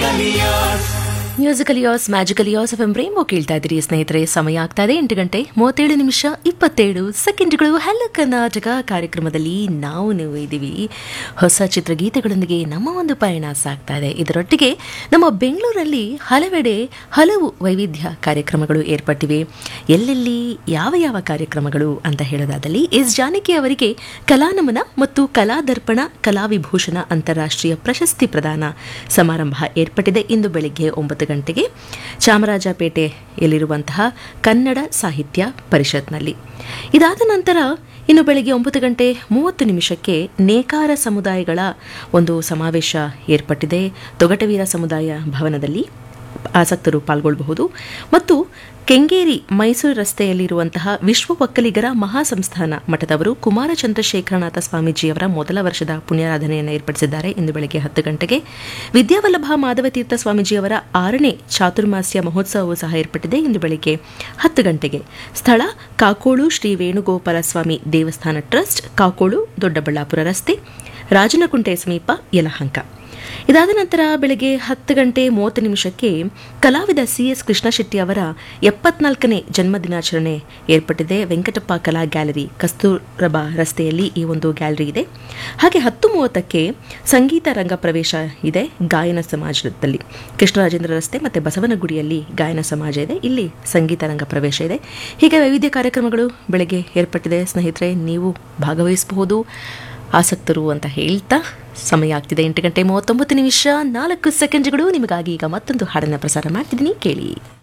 musical yes magical yes F M Rainbow ಕೇಳ್ತಾ ಇದ್ದೀರಿ ಸ್ನೇಹಿತರೆ ಸಮಯ ಆಗ್ತಾ ಇದೆ ಎಂಟು ಗಂಟೆ ಮೂವತ್ತೇಳು ನಿಮಿಷ ಇಪ್ಪತ್ತೇಳು ಸೆಕೆಂಡ್ಗಳು ಹಲೋ ಕರ್ನಾಟಕ ಕಾರ್ಯಕ್ರಮದಲ್ಲಿ ನಾವು ನೀವು ಇದ್ದೀವಿ ಹೊಸ ಚಿತ್ರಗೀತೆಗಳೊಂದಿಗೆ ನಮ್ಮ ಒಂದು ಪಯಣ ಸಾಗ್ತಾ ಇದೆ ಇದರೊಟ್ಟಿಗೆ ನಮ್ಮ ಬೆಂಗಳೂರಲ್ಲಿ ಹಲವೆಡೆ ಹಲವು ವೈವಿಧ್ಯ ಕಾರ್ಯಕ್ರಮಗಳು ಏರ್ಪಟ್ಟಿವೆ ಎಲ್ಲೆಲ್ಲಿ ಯಾವ ಯಾವ ಕಾರ್ಯಕ್ರಮಗಳು ಅಂತ ಹೇಳೋದಾದಲ್ಲಿ ಎಸ್ ಜಾನಕಿ ಅವರಿಗೆ ಕಲಾನಮನ ಮತ್ತು ಕಲಾದರ್ಪಣ ಕಲಾವಿಭೂಷಣ ಅಂತಾರಾಷ್ಟ್ರೀಯ ಪ್ರಶಸ್ತಿ ಪ್ರದಾನ ಸಮಾರಂಭ ಏರ್ಪಟ್ಟಿದೆ ಇಂದು ಬೆಳಿಗ್ಗೆ ಒಂಬತ್ತು ಗಂಟೆಗೆ ಚಾಮರಾಜಪೇಟೆಯಲ್ಲಿರುವಂತಹ ಕನ್ನಡ ಸಾಹಿತ್ಯ ಪರಿಷತ್ನಲ್ಲಿ ಇದಾದ ನಂತರ ಇನ್ನು ಬೆಳಗ್ಗೆ ಒಂಬತ್ತು ಗಂಟೆ ಮೂವತ್ತು ನಿಮಿಷಕ್ಕೆ ನೇಕಾರ ಸಮುದಾಯಗಳ ಒಂದು ಸಮಾವೇಶ ಏರ್ಪಟ್ಟಿದೆ ತೊಗಟವೀರ ಸಮುದಾಯ ಭವನದಲ್ಲಿ ಆಸಕ್ತರು ಪಾಲ್ಗೊಳ್ಳಬಹುದು ಮತ್ತು ಕೆಂಗೇರಿ ಮೈಸೂರು ರಸ್ತೆಯಲ್ಲಿರುವಂತಹ ವಿಶ್ವ ಒಕ್ಕಲಿಗರ ಮಹಾಸಂಸ್ಥಾನ ಮಠದವರು ಕುಮಾರ ಚಂದ್ರಶೇಖರನಾಥ ಸ್ವಾಮೀಜಿಯವರ ಮೊದಲ ವರ್ಷದ ಪುಣ್ಯಾರಾಧನೆಯನ್ನು ಏರ್ಪಡಿಸಿದ್ದಾರೆ ಇಂದು ಬೆಳಗ್ಗೆ ಹತ್ತು ಗಂಟೆಗೆ ವಿದ್ಯಾವಲ್ಲಭ ಮಾಧವತೀರ್ಥ ಸ್ವಾಮೀಜಿಯವರ ಆರನೇ ಚಾತುರ್ಮಾಸ್ಯ ಮಹೋತ್ಸವವೂ ಸಹ ಏರ್ಪಟ್ಟಿದೆ ಇಂದು ಬೆಳಗ್ಗೆ ಹತ್ತು ಗಂಟೆಗೆ ಸ್ಥಳ ಕಾಕೋಳು ಶ್ರೀ ವೇಣುಗೋಪಾಲ ಸ್ವಾಮಿ ದೇವಸ್ಥಾನ ಟ್ರಸ್ಟ್ ಕಾಕೋಳು ದೊಡ್ಡಬಳ್ಳಾಪುರ ರಸ್ತೆ ರಾಜನಕುಂಟೆ ಸಮೀಪ ಯಲಹಂಕ ಇದಾದ ನಂತರ ಬೆಳಗ್ಗೆ ಹತ್ತು ಗಂಟೆ ಮೂವತ್ತು ನಿಮಿಷಕ್ಕೆ ಕಲಾವಿದ ಸಿ ಎಸ್ ಕೃಷ್ಣಶೆಟ್ಟಿ ಅವರ ಎಪ್ಪತ್ನಾಲ್ಕನೇ ಜನ್ಮದಿನಾಚರಣೆ ಏರ್ಪಟ್ಟಿದೆ ವೆಂಕಟಪ್ಪ ಕಲಾ ಗ್ಯಾಲರಿ ಕಸ್ತೂರಬಾ ರಸ್ತೆಯಲ್ಲಿ ಈ ಒಂದು ಗ್ಯಾಲರಿ ಇದೆ ಹಾಗೆ ಹತ್ತು ಮೂವತ್ತಕ್ಕೆ ಸಂಗೀತ ರಂಗ ಪ್ರವೇಶ ಇದೆ ಗಾಯನ ಸಮಾಜದಲ್ಲಿ ಕೃಷ್ಣರಾಜೇಂದ್ರ ರಸ್ತೆ ಮತ್ತು ಬಸವನಗುಡಿಯಲ್ಲಿ ಗಾಯನ ಸಮಾಜ ಇದೆ ಇಲ್ಲಿ ಸಂಗೀತ ರಂಗ ಪ್ರವೇಶ ಇದೆ ಹೀಗೆ ವೈವಿಧ್ಯ ಕಾರ್ಯಕ್ರಮಗಳು ಬೆಳಗ್ಗೆ ಏರ್ಪಟ್ಟಿದೆ ಸ್ನೇಹಿತರೆ ನೀವು ಭಾಗವಹಿಸಬಹುದು ಆಸಕ್ತರು ಅಂತ ಹೇಳ್ತಾ ಸಮಯ ಆಗ್ತಿದೆ ಎಂಟು ಗಂಟೆ ಮೂವತ್ತೊಂಬತ್ತು ನಿಮಿಷ ನಾಲ್ಕು ಸೆಕೆಂಡ್ಗಳು ನಿಮಗಾಗಿ ಈಗ ಮತ್ತೊಂದು ಹಾಡನ್ನು ಪ್ರಸಾರ ಮಾಡ್ತಿದ್ದೀನಿ ಕೇಳಿ